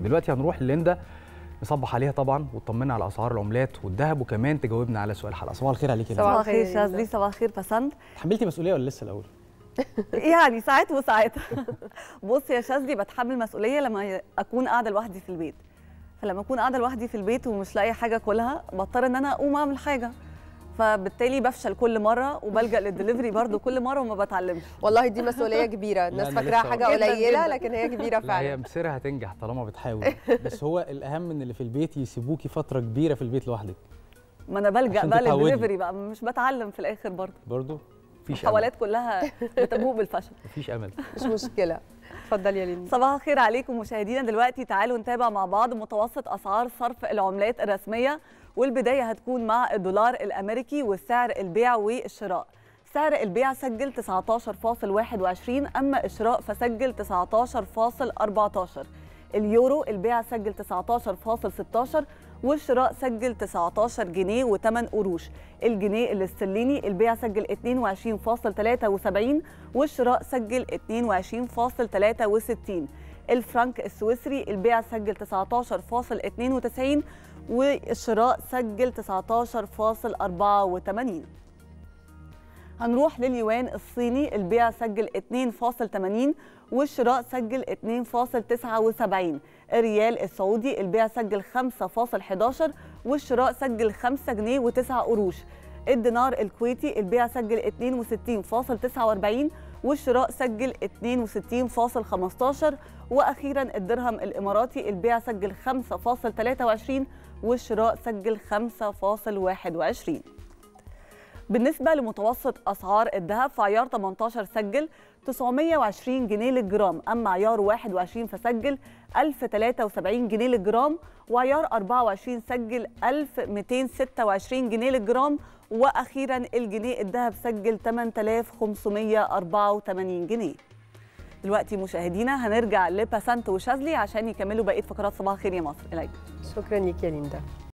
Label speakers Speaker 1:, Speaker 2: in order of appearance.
Speaker 1: دلوقتي هنروح لليندا نصبح عليها طبعا وتطمنا على اسعار العملات والذهب وكمان تجاوبنا على سؤال الحلقه صباح الخير عليكي
Speaker 2: صباح
Speaker 1: يا
Speaker 2: الخير
Speaker 3: الخير
Speaker 2: شاذلي
Speaker 3: شاذلي صباح الخير بسنت
Speaker 1: حملتي مسؤوليه ولا لسه الاول
Speaker 3: يعني ساعات وساعات بص يا شاذلي بتحمل مسؤوليه لما اكون قاعده لوحدي في البيت فلما اكون قاعده لوحدي في البيت ومش لاقي حاجه اكلها بضطر ان انا اقوم اعمل حاجه فبالتالي بفشل كل مره وبلجا للدليفري برضو كل مره وما بتعلمش
Speaker 2: والله دي مسؤوليه كبيره الناس
Speaker 1: أنا
Speaker 2: فاكراها
Speaker 1: لسه
Speaker 2: حاجه
Speaker 3: جداً
Speaker 2: قليله
Speaker 3: جداً.
Speaker 2: لكن هي كبيره
Speaker 1: لا هي
Speaker 2: فعلا
Speaker 1: مسيرها هتنجح طالما بتحاول بس هو الاهم ان اللي في البيت يسيبوكي فتره كبيره في البيت لوحدك
Speaker 3: ما انا بلجا
Speaker 1: عشان
Speaker 3: بقى
Speaker 1: تتعودي.
Speaker 3: للدليفري بقى مش بتعلم في الاخر برضو
Speaker 1: برضو مفيش امل
Speaker 3: الحوالات كلها بتبوء بالفشل
Speaker 1: مفيش امل
Speaker 2: مش مشكله اتفضل يا ليندا
Speaker 3: صباح الخير عليكم مشاهدينا دلوقتي تعالوا نتابع مع بعض متوسط اسعار صرف العملات الرسميه والبدايه هتكون مع الدولار الامريكي والسعر البيع والشراء سعر البيع سجل 19.21 اما الشراء فسجل 19.14 اليورو البيع سجل 19.16 والشراء سجل 19 جنيه و8 قروش الجنيه الاسترليني البيع سجل 22.73 والشراء سجل 22.63 الفرنك السويسري البيع سجل 19.92 والشراء سجل 19.84 هنروح لليوان الصيني البيع سجل 2.80 والشراء سجل 2.79 الريال السعودي البيع سجل 5.11 والشراء سجل 5 جنيه و9 قروش الدينار الكويتي البيع سجل 62.49 والشراء سجل 62.15 واخيرا الدرهم الاماراتي البيع سجل 5.23 والشراء سجل 5.21 بالنسبة لمتوسط أسعار الذهب فعيار 18 سجل 920 جنيه للجرام أما عيار 21 فسجل 1073 جنيه للجرام وعيار 24 سجل 1226 جنيه للجرام وأخيرا الجنيه الذهب سجل 8584 جنيه دلوقتي مشاهدينا هنرجع لباسنت وشاذلي عشان يكملوا بقية فقرات صباح الخير يا مصر إليكم
Speaker 2: شكرا ليك يا ليندا